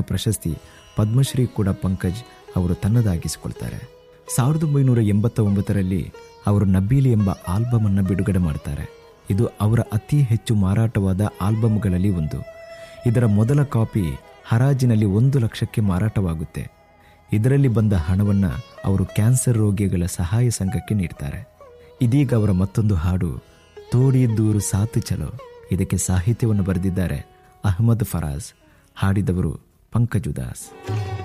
ಪ್ರಶಸ್ತಿ ಪದ್ಮಶ್ರೀ ಕೂಡ ಪಂಕಜ್ ಅವರು ತನ್ನದಾಗಿಸಿಕೊಳ್ತಾರೆ ಸಾವಿರದ ಒಂಬೈನೂರ ಎಂಬತ್ತ ಒಂಬತ್ತರಲ್ಲಿ ಅವರು ನಬೀಲಿ ಎಂಬ ಆಲ್ಬಮ್ ಅನ್ನು ಬಿಡುಗಡೆ ಮಾಡ್ತಾರೆ ಇದು ಅವರ ಅತಿ ಹೆಚ್ಚು ಮಾರಾಟವಾದ ಆಲ್ಬಮ್ಗಳಲ್ಲಿ ಒಂದು ಇದರ ಮೊದಲ ಕಾಪಿ ಹರಾಜಿನಲ್ಲಿ ಒಂದು ಲಕ್ಷಕ್ಕೆ ಮಾರಾಟವಾಗುತ್ತೆ ಇದರಲ್ಲಿ ಬಂದ ಹಣವನ್ನು ಅವರು ಕ್ಯಾನ್ಸರ್ ರೋಗಿಗಳ ಸಹಾಯ ಸಂಘಕ್ಕೆ ನೀಡ್ತಾರೆ ಇದೀಗ ಅವರ ಮತ್ತೊಂದು ಹಾಡು ತೋಡಿ ದೂರು ಸಾತು ಚಲೋ ಇದಕ್ಕೆ ಸಾಹಿತ್ಯವನ್ನು ಬರೆದಿದ್ದಾರೆ ಅಹಮದ್ ಫರಾಜ್ ಹಾಡಿದವರು ಪಂಕಜ್ ಉದಾಸ್